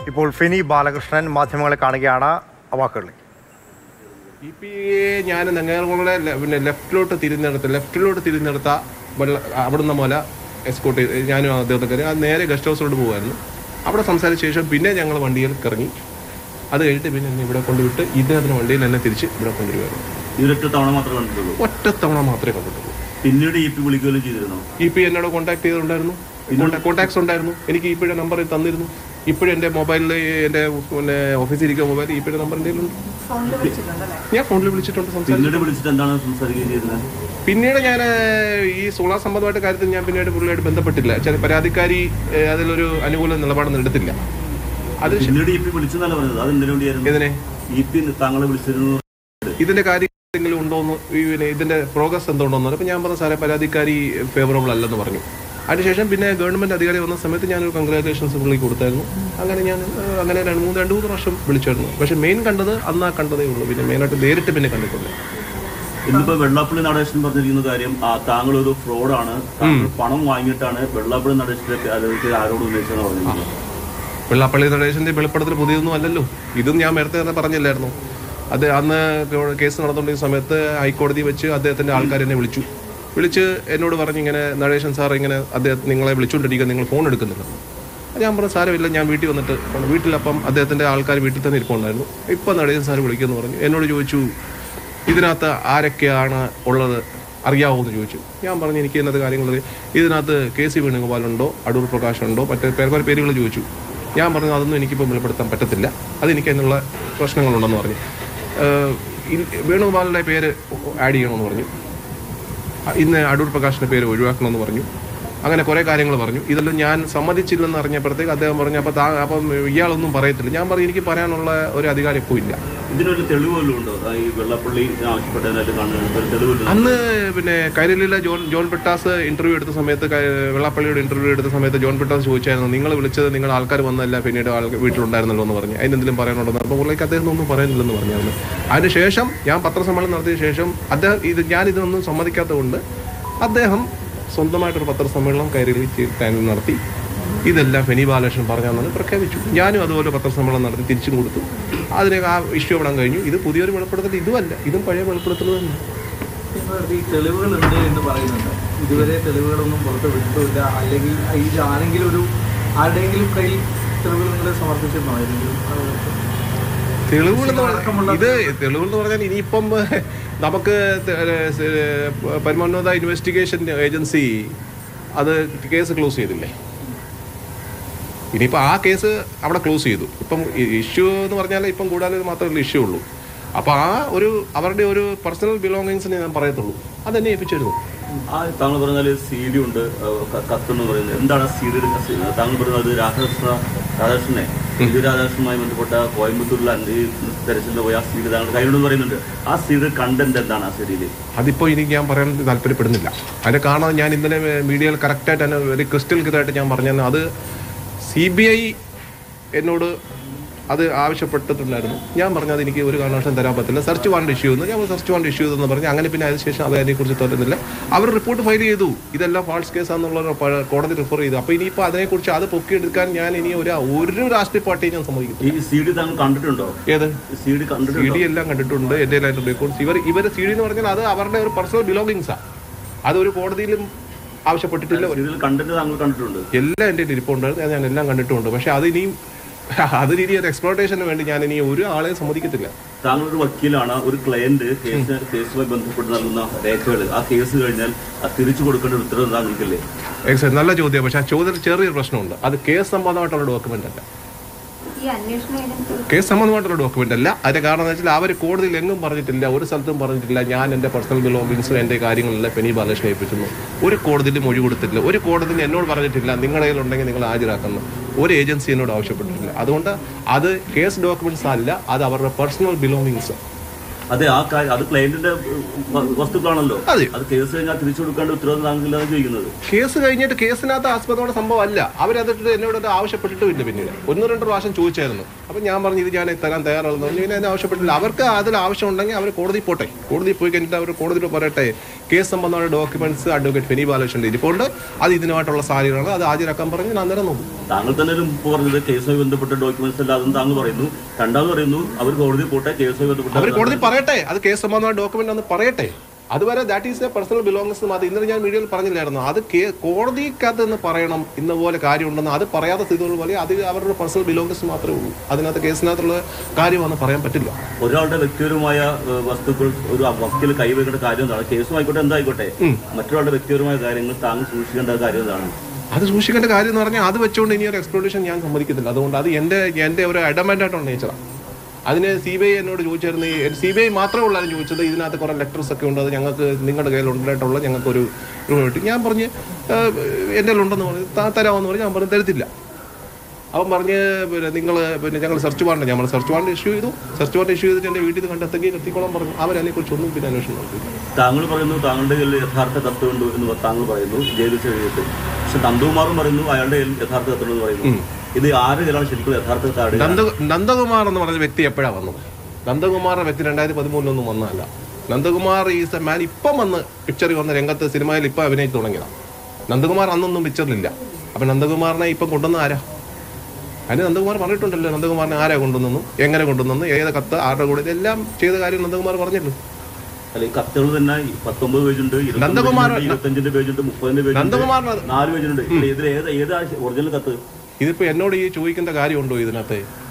ഇപ്പോൾ ഫെനി ബാലകൃഷ്ണൻ മാധ്യമങ്ങളെ കാണുകയാണ് ആ വാക്കുകളിൽ ഇ പി എ ഞാൻ നെങ്ങാറുകളുടെ പിന്നെ ലെഫ്റ്റിലോട്ട് തിരിഞ്ഞെടുത്ത് ലെഫ്റ്റിലോട്ട് തിരിഞ്ഞെടുത്ത വെള്ള അവിടുന്ന് മുല എസ്കോട്ട് ചെയ്ത് ഞാനും അദ്ദേഹത്തെ കയറി ആ നേരെ ഗസ്റ്റ് ഹൗസിലോട്ട് പോകുമായിരുന്നു അവിടെ സംസാരിച്ച ശേഷം പിന്നെ ഞങ്ങൾ വണ്ടിയിൽ ഇറങ്ങി അത് കഴിഞ്ഞിട്ട് പിന്നെ എന്നെ ഇവിടെ കൊണ്ടുവിട്ട് ഇദ്ദേഹത്തിന് വണ്ടിയിൽ എന്നെ തിരിച്ച് ഇവിടെ കൊണ്ടുവരുമായിരുന്നു ഇവരൊറ്റ തവണ മാത്രമേ കണ്ടിട്ടുള്ളൂ ഒറ്റത്തവണ മാത്രമേ കണ്ടിട്ടുള്ളൂ പിന്നീട് ഇ പി വിളിക്കുകയും ചെയ്തിരുന്നു ഇ പി എന്നോട് കോൺടാക്ട് ചെയ്തിട്ടുണ്ടായിരുന്നു കോൺടാക്ട്സ് ഉണ്ടായിരുന്നു എനിക്ക് ഇപ്പോഴെ നമ്പർ തന്നിരുന്നു ഇപ്പോഴും എൻ്റെ മൊബൈലിൽ എൻ്റെ പിന്നെ ഓഫീസിൽ ഇരിക്കുന്ന മൊബൈൽ ഇപ്പോഴും നമ്പർ എൻ്റെ കയ്യിലുണ്ട് ഞാൻ ഫോണിൽ വിളിച്ചിട്ടുണ്ട് സംസാരിച്ചു പിന്നീട് വിളിച്ചിട്ട് എന്താണ് സംസാരിക്കുകയും ചെയ്തത് പിന്നീട് ഞാൻ ഈ സോളാർ സംബന്ധമായിട്ട് കാര്യത്തിൽ ഞാൻ പിന്നീട് പുള്ളിയായിട്ട് ബന്ധപ്പെട്ടില്ല ചില പരാതിക്കാരി ഏഹ്, അതിലൊരു അനുകൂല നിലപാടൊന്നും എടുത്തില്ല അത് ശ- പിന്നീട് ഇ പി വിളിച്ചെന്നല്ല പറഞ്ഞത് അത് എന്തിനു വേണ്ടിയായിരുന്നു ഇതിനെ ഇ പി താങ്കളെ വിളിച്ചിരുന്നു ഇതിന്റെ കാര്യം എന്തെങ്കിലും ഉണ്ടോന്ന് ഈ പിന്നെ ഇതിന്റെ പ്രോഗ്രസ് എന്തുണ്ടോന്ന് അപ്പൊ ഞാൻ പറഞ്ഞ സാറേ പരാതിക്കാരി ഫേവറബിൾ അല്ലെന്ന് പറഞ്ഞു അതിനുശേഷം പിന്നെ ഗവൺമെന്റ് അധികാരി വന്ന സമയത്ത് ഞാനൊരു കൺഗ്രാറ്റുലേഷൻസ് പുള്ളി കൊടുത്തായിരുന്നു അങ്ങനെ ഞാൻ ഏഹ്, അങ്ങനെ രണ്ട് മൂന്ന് രണ്ട് മൂന്ന് പ്രാവശ്യം വിളിച്ചായിരുന്നു പക്ഷെ മെയിൻ കണ്ടത് അന്ന് ആ കണ്ടതേ ഉള്ളൂ പിന്നെ മെയിനായിട്ട് നേരിട്ട് പിന്നെ കണ്ടിട്ടില്ല ഇന്നിപ്പോ വെള്ളാപ്പള്ളി നടേശൻ പറഞ്ഞിരിക്കുന്ന കാര്യം ആ താങ്കൾ ഒരു ഫ്രോഡാണ് താങ്കൾ പണം വാങ്ങിയിട്ടാണ് വെള്ളാപ്പള്ളി നടേശന്റെ ആരോഗ്യ ആരോട് ഉന്നയിച്ചെന്ന് പറഞ്ഞിരിക്കുന്നത് വെള്ളാപ്പള്ളി നടേശന്റെ വെളിപ്പെടുത്തൽ പുതിയതൊന്നും അല്ലല്ലോ ഇതും ഞാൻ നേരത്തെ തന്നെ പറഞ്ഞില്ലായിരുന്നു അത് അന്ന് കേസ് നടന്നുകൊണ്ടിരുന്ന സമയത്ത് ഹൈക്കോടതി വെച്ച് അദ്ദേഹത്തിന്റെ ആൾക്കാർ എന്നെ വിളിച്ചു വിളിച്ച് എന്നോട് പറഞ്ഞു ഇങ്ങനെ നടേശൻ സാർ ഇങ്ങനെ അദ്ദേഹം നിങ്ങളെ വിളിച്ചുകൊണ്ടിരിക്കുക നിങ്ങൾ ഫോൺ എടുക്കുന്നില്ല അപ്പോൾ ഞാൻ പറഞ്ഞു സാരമില്ല ഞാൻ വീട്ടിൽ വന്നിട്ട് കൊണ്ട് വീട്ടിലപ്പം അദ്ദേഹത്തിന്റെ ആൾക്കാർ വീട്ടിൽ തന്നെ ഇരിപ്പുണ്ടായിരുന്നു ഇപ്പം നടേശൻ സാർ വിളിക്കുമെന്ന് പറഞ്ഞു എന്നോട് ചോദിച്ചു ഇതിനകത്ത് ആരൊക്കെയാണ് ഉള്ളത് അറിയാവോ എന്ന് ചോദിച്ചു ഞാൻ പറഞ്ഞു എനിക്ക് ഇന്നത്തെ കാര്യങ്ങൾ ഇതിനകത്ത് കെ സി വേണുഗോപാലുണ്ടോ അടൂർ പ്രകാശ് ഉണ്ടോ മറ്റേ പേര് കുറെ പേരുകൾ ചോദിച്ചു ഞാൻ പറഞ്ഞു അതൊന്നും എനിക്കിപ്പോൾ വെളിപ്പെടുത്താൻ പറ്റത്തില്ല അതെനിക്ക് അതിനുള്ള പ്രശ്നങ്ങളുണ്ടെന്ന് പറഞ്ഞു ഏഹ് ഇൻ- വേണുഗോപാലിൻ്റെ പേര് ആഡ് ചെയ്യണമെന്ന് പറഞ്ഞു ഇന്ന് അടൂർ പ്രകാശിന്റെ പേര് ഒഴിവാക്കണമെന്ന് പറഞ്ഞു അങ്ങനെ കുറെ കാര്യങ്ങൾ പറഞ്ഞു ഇതെല്ലാം ഞാൻ സമ്മതിച്ചില്ലെന്ന് അറിഞ്ഞപ്പോഴത്തേക്ക് അദ്ദേഹം പറഞ്ഞു അപ്പോൾ താ അപ്പം ഇയാളൊന്നും പറയത്തില്ല ഞാൻ പറഞ്ഞു എനിക്ക് പറയാനുള്ള ഒരു അധികാരം ഇപ്പോൾ ഇല്ല ഇതിനൊരു തെളിവ് വല്ലതും ഉണ്ടോ ആ, ഈ വെള്ളാപ്പള്ളി ആവശ്യപ്പെട്ടതിനായിട്ട് കാണുന്ന ഒരു തെളിവ് വല്ലതും അന്ന് പിന്നെ കൈരളിയിലെ ജോൺ ജോൺ പിട്ടാസ് ഇന്റർവ്യൂ എടുത്ത സമയത്ത് കൈ- വെള്ളാപ്പള്ളിയുടെ ഇന്റർവ്യൂ എടുത്ത സമയത്ത് ജോൺ പിട്ടാസ് ചോദിച്ചായിരുന്നു നിങ്ങൾ വിളിച്ചത് നിങ്ങൾ ആൾക്കാർ വന്നല്ല പിന്നീട് ആൾ വീട്ടിലുണ്ടായിരുന്നല്ലോ എന്ന് പറഞ്ഞു അതിനെന്തെങ്കിലും പറയാനുണ്ടെന്ന് അപ്പോൾ പുള്ളിക്ക് അദ്ദേഹം ഒന്നും പറയുന്നില്ലെന്ന് പറഞ്ഞായിരുന്നു അതിനുശേഷം ഞാൻ പത്രസമ്മേളനം നടത്തിയ ശേഷം അദ്ദേഹം ഇത് ഞാൻ ഇതിനൊന്നും സമ്മതിക്കാത്തതുകൊണ്ട് അദ്ദേഹം സ്വന്തമായിട്ടൊരു പത്രസമ്മേളനം കൈരളി ചാനൽ നടത്തി ഇതെല്ലാം ഫെനി ബാലകൃഷ്ണൻ പറഞ്ഞാണെന്ന് പ്രഖ്യാപിച്ചു ഞാനും അതുപോലെ പത്രസമ്മേളനം നടത്തി തിരിച്ചും കൊടുത്തു അതിനെ ആ ഇഷ്യൂ ഇവിടാൻ കഴിഞ്ഞു ഇത് പുതിയൊരു വെളിപ്പെടുത്തൽ ഇതുമല്ല ഇതും പഴയ വെളിപ്പെടുത്തൽ തന്നെ ഇപ്പോൾ ഈ തെളിവുകളുണ്ട് എന്ന് പറയുന്നുണ്ട് ഇതുവരെ തെളിവുകളൊന്നും പുറത്ത് വിട്ടിട്ടില്ല അല്ലെങ്കിൽ ഇത് ആരെങ്കിലും ഒരു ആരുടെയെങ്കിലും കയ്യിൽ തെളിവുകൾ നിങ്ങൾ സമർപ്പിച്ചിരുന്നോ ഏതെങ്കിലും തെളിവുകൾ എന്ന് പറഞ്ഞാൽ ഇത് തെളിവുകൾ എന്ന് പറഞ്ഞാൽ ഇനിയിപ്പം നമുക്ക് ത- ഏഹ് പരമോന്നത ഇൻവെസ്റ്റിഗേഷൻ ഏജൻസി അത് കേസ് ക്ലോസ് ചെയ്തില്ലേ ഇനിയിപ്പോൾ ആ കേസ് അവിടെ ക്ലോസ് ചെയ്തു ഇപ്പം ഇഷ്യൂ എന്ന് പറഞ്ഞാൽ ഇപ്പം കൂടാതെ മാത്രമല്ല ഇഷ്യൂ ഉള്ളൂ അപ്പോൾ ആ ഒരു അവരുടെ ഒരു പേഴ്സണൽ ബിലോങ്ങിങ്സിനെ ഞാൻ പറയത്തുള്ളൂ അതെന്നെ ഏൽപ്പിച്ചിരുന്നു ആ താങ്കൾ പറഞ്ഞാൽ സി ഡി ഉണ്ട് ആ, ക- കത്തെന്ന് പറയുന്നത് എന്താണ് സി ഡിയുടെ താങ്കൾ പറഞ്ഞത് രാധാകൃഷ്ണ രാധാകൃഷ്ണനെ ഇത് രാധാകൃഷ്ണനുമായി ബന്ധപ്പെട്ട കോയമ്പത്തൂരിലെ ഈ തെരച്ചിലിന് പോയ ആ സി ഡി താങ്കൾ കയ്യിലുണ്ടെന്ന് പറയുന്നുണ്ട് ആ സി ഡിയുടെ കണ്ടന്റ് എന്താണ് ആ സി ഡിയിൽ അതിപ്പോൾ എനിക്ക് ഞാൻ പറയാൻ താല്പര്യപ്പെടുന്നില്ല അതിനെ കാണാൻ ഞാൻ ഇന്നലെ മീഡിയയിൽ കറക്റ്റായിട്ട് തന്നെ വെരി ക്രിസ്റ്റൽ ക്ലിയറായിട്ട് ഞാൻ പറഞ്ഞു അത് സി ബി ഐ എന്നോട് അത് ആവശ്യപ്പെട്ടിട്ടുണ്ടായിരുന്നു ഞാൻ പറഞ്ഞത് എനിക്ക് ഒരു കാരണവശാലും തരാൻ പറ്റില്ല സെർച്ച് വാണ്ട് ഇഷ്യൂ എന്ന് ഞാൻ സെർച്ച് വാണ്ട് ഇഷ്യൂ എന്ന് പറഞ്ഞു അങ്ങനെ പിന്നെ അതിനുശേഷം അവർ അതിനെക്കുറിച്ച് തരുന്നില്ല അവർ റിപ്പോർട്ട് ഫയൽ ചെയ്തു ഇതെല്ലാം ഫാൾസ് കേസാന്നുള്ള ഒരു പ- കോടതി റിഫർ ചെയ്തു അപ്പോൾ ഇനിയിപ്പോൾ അതിനെക്കുറിച്ച് അത് പൊക്കിയെടുക്കാൻ ഞാൻ ഇനി ഒരു ഒരു രാഷ്ട്രീയ പാർട്ടിയെ ഞാൻ സമ്മതിക്കും ഈ സി ഡി താങ്കൾ കണ്ടിട്ടുണ്ടോ ഏത് സി ഡി സി കണ്ടിട്ടുണ്ടോ ഡി എല്ലാം കണ്ടിട്ടുണ്ട് എൻ്റെ കയ്യിലായിട്ട് റെക്കോർഡ്സ് ഇവർ ഇവർ സി ഡി എന്ന് പറഞ്ഞാൽ അത് അവരുടെ ഒരു പേഴ്സണൽ ബിലോങ്ങിങ്സാണ് അതൊരു കോടതിയിലും ആവശ്യപ്പെട്ടിട്ടില്ല സി ഡിയിൽ കണ്ടന്റ് താങ്കൾ കണ്ടിട്ടുണ്ട് എല്ലാം എൻ്റെ ഇരിപ്പുണ്ടായിരുന്നു അത് ഞാൻ എല്ലാം കണ്ടിട്ടുണ്ട് പക്ഷെ അതിനിയും അതിന് ഇനി ഒരു എക്സ്പ്ലോട്ടേഷന് വേണ്ടി ഞാൻ ഇനി ഒരു ആളെ സമ്മതിക്കത്തില്ല താങ്കൾ ഒരു വക്കീലാണ് ഒരു ക്ലയന്റ് കേസ് കേസുമായി ബന്ധപ്പെട്ട് നൽകുന്ന രേഖകൾ ആ കേസ് കഴിഞ്ഞാൽ അത് തിരിച്ചു കൊടുക്കേണ്ട ഒരു ഉത്തരവ് താങ്കൾക്കില്ലേ എക്സ് നല്ല ചോദ്യം പക്ഷെ ആ ചോദ്യത്തിൽ ചെറിയൊരു പ്രശ്നമുണ്ട് അത് കേസ് സംബന്ധമായിട്ടുള്ള ഡോക്യുമെന്റ് അല്ല ഈ അന്വേഷണ ഏജൻസി കേസ് സംബന്ധമായിട്ടുള്ള ഡോക്യുമെന്റ് അല്ല അതിന്റെ കാരണം എന്ന് വെച്ചാൽ അവർ കോടതിയിൽ എങ്ങും പറഞ്ഞിട്ടില്ല ഒരു സ്ഥലത്തും പറഞ്ഞിട്ടില്ല ഞാൻ എൻ്റെ പേഴ്സണൽ ബിലോങ്ങിങ്സും എൻ്റെ കാര്യങ്ങളെല്ലാം പെനി ബാലകൃഷ്ണൻ ഏൽപ്പിക്കുന്നു ഒരു കോടതിയിലും മൊഴി കൊടുത്തിട്ടില്ല ഒരു കോടതിയിൽ എന്നോട് പറഞ്ഞിട്ടില്ല നിങ്ങളുടെ കയ്യിലുണ്ടെങ്കിൽ നിങ്ങൾ ഹാജരാക്കുന്നു ഒരു ഏജൻസി എന്നോട് ആവശ്യപ്പെട്ടിട്ടില്ല അതുകൊണ്ട് അത് കേസ് ഡോക്യുമെന്റ്സ് അല്ല അത് അവരുടെ പേഴ്സണൽ ബിലോങ്ങിങ്സ് അതെ ആ കാര്യം അത് ക്ലയന്റിന്റെ വസ്തുക്കളാണല്ലോ അതെ. അത് കേസ് കഴിഞ്ഞാൽ തിരിച്ചു കൊടുക്കേണ്ട ഉത്തരവാദിത്വം താങ്കളിലാണ് ചോദിക്കുന്നത് കേസ് കഴിഞ്ഞിട്ട് കേസിനകത്ത് ആസ്പദമായ സംഭവം അല്ല അവരതിട്ട് എന്നോട് അത് ആവശ്യപ്പെട്ടിട്ടുമില്ല പിന്നീട് ഒന്ന് രണ്ട് പ്രാവശ്യം ചോദിച്ചായിരുന്നു അപ്പം ഞാൻ പറഞ്ഞു ഇത് ഞാൻ തരാൻ തയ്യാറാണെന്ന് പറഞ്ഞു പിന്നെ എന്നെ ആവശ്യപ്പെട്ടില്ല അവർക്ക് അതിൽ ആവശ്യമുണ്ടെങ്കിൽ അവർ കോടതി പോട്ടെ കോടതി പോയി കഴിഞ്ഞിട്ട് അവർ കോടതിയിൽ പറയട്ടെ കേസ് സംബന്ധമായ ഡോക്യുമെന്റ്സ് അഡ്വക്കേറ്റ് ഫെനി ബാലകൃഷ്ണന്റെ ഇരിപ്പുണ്ട് അത് ഇതിനുമായിട്ടുള്ള സാഹചര്യമാണ് അത് ഹാജരാക്കാൻ പറഞ്ഞ് ഞാൻ അന്നേരം നോക്കും താങ്കൾ തന്നെ ഒരു മുമ്പ് പറഞ്ഞത് കേസുമായി ബന്ധപ്പെട്ട ഡോക്യുമെന്റ്സ് അല്ല അതെന്ന് താങ്കൾ പറയുന്നു രണ്ടാമത് പറയുന്നു അവർ കോടതി പോട്ടെ കേസുമായി അവർ ബന്ധപ്പെട്ട കോടതി പറയട്ടെ അത് കേസ് സംബന്ധമായ ഡോക്യുമെന്റ് എന്ന് പറയട്ടെ അതുവരെ that is a personal belongs അത് ഇന്നലെ ഞാൻ വീഡിയോയിൽ പറഞ്ഞില്ലായിരുന്നു അത് കേ- കോടതിക്കകത്ത് നിന്ന് പറയണം ഇന്ന പോലെ കാര്യമുണ്ടെന്ന് അത് പറയാത്ത സ്ഥിതികൾ പോലെ അത് അവരുടെ പേഴ്സണൽ ബിലോങ്സ് മാത്രമേ ഉള്ളൂ അതിനകത്ത് കേസിനകത്തുള്ള കാര്യമാണെന്ന് പറയാൻ പറ്റില്ല ഒരാളുടെ വ്യക്തിപരമായ ഏഹ്, വസ്തുക്കൾ ഒരു വക്കീൽ കൈവയ്ക്കേണ്ട കാര്യം എന്താണ് കേസും ആയിക്കോട്ടെ എന്തായിക്കോട്ടെ മറ്റൊരാളുടെ വ്യക്തിപരമായ കാര്യങ്ങൾ താങ്കൾ സൂക്ഷിക്കേണ്ട കാര്യം എന്താണ് അത് സൂക്ഷിക്കേണ്ട കാര്യം എന്ന് പറഞ്ഞാൽ അത് വെച്ചുകൊണ്ട് ഇനി ഒരു എക്സ്പ്ലോറേഷൻ ഞാൻ സമ്മതിക്കത്തില്ല അതുകൊണ്ട് അത് എൻ്റെ എൻ്റെ ഒരു അഡമെൻ്റ് ആയിട്ടുള്ള നേച്ചറാണ് അതിന് സി ബി ഐ എന്നോട് ചോദിച്ചായിരുന്നു സി ബി ഐ മാത്രമേ ഉള്ളൂ ചോദിച്ചത് ഇതിനകത്ത് കുറേ ലെറ്റർസ് ഒക്കെ ഉണ്ട് അത് ഞങ്ങൾക്ക് നിങ്ങളുടെ കയ്യിൽ ഉണ്ടായിട്ടുള്ള ഞങ്ങൾക്ക് ഒരു ഒരു കിട്ടി ഞാൻ പറഞ്ഞ് "ഏഹ്, എൻ്റെ ഉണ്ടെന്ന് പറഞ്ഞു "താ- തരാമെന്ന് പറഞ്ഞ് ഞാൻ പറഞ്ഞു തരത്തില്ല അവൻ പറഞ്ഞ് പിന്നെ നിങ്ങൾ പിന്നെ ഞങ്ങൾ സെർച്ച് വാറണ്ട് ഞങ്ങൾ സെർച്ച് വാറണ്ട് ഇഷ്യൂ ചെയ്തു സെർച്ച് വാറണ്ട് ഇഷ്യൂ ചെയ്തിട്ട് എൻ്റെ വീട്ടിൽ നിന്ന് കണ്ടെത്തുകയും എത്തിക്കോളാൻ പറഞ്ഞു അവരതിനെക്കുറിച്ച് ഒന്നും പിന്നെ അന്വേഷണം നടത്തില്ല താങ്കൾ പറയുന്നു താങ്കളുടെ കയ്യിൽ യഥാർത്ഥ കത്തുണ്ട് എന്ന് താങ്കൾ പറയുന്നു ജയിലിൽ എഴുതിയിട്ട് പക്ഷെ നന്ദകുമാറും പറയുന്നു അയാളുടെ കയ്യിൽ യഥാർത്ഥ കത്തുണ്ടെന്ന് പറയുന്നു ഇത് ആര് കയ്യിലാണ് ശരിക്കും യഥാർത്ഥ കാർഡ് നന്ദ നന്ദകുമാർ എന്ന് പറഞ്ഞ വ്യക്തി എപ്പോഴാണ് വന്നത് നന്ദകുമാറിന്റെ വ്യക്തി രണ്ടായിരത്തി പതിമൂന്നിലൊന്നും വന്നതല്ല നന്ദകുമാർ ഈസ് എ മാൻ ഇപ്പം വന്ന് പിക്ചറിൽ വന്ന രംഗത്ത് സിനിമയിൽ ഇപ്പം അഭിനയിച്ച് തുടങ്ങിയതാണ് നന്ദകുമാർ അന്നൊന്നും പിക്ചറിലില്ല അപ്പം നന്ദകുമാറിനെ ഇപ്പം കൊണ്ടുവന്ന ആരാ അതിന് നന്ദകുമാർ പറഞ്ഞിട്ടുണ്ടല്ലോ നന്ദകുമാറിനെ ആരാ കൊണ്ടുവന്നു എങ്ങനെ കൊണ്ടുവന്നു ഏത് കത്ത് ആരുടെ കൂടെ ഇതെല്ലാം ചെയ്ത കാര്യം നന്ദകുമാർ പറഞ്ഞല്ലോ അല്ല ഈ കത്തുകൾ തന്നെ ഈ പത്തൊമ്പത് പേജുണ്ട് നന്ദകുമാർ- ഇരുപത്തഞ്ചിന്റെ പേജുണ്ട് മുപ്പതിന്റെ പേജുണ്ട് നന്ദകുമാറിന് നാല് പേജുണ്ട് ഇതിൽ ഏത് ഏത് ഒറിജിനൽ കത്ത് ഇതിപ്പോ എന്നോട് ഈ ചോദിക്കേണ്ട കാര്യമുണ്ടോ ഇതിനകത്ത്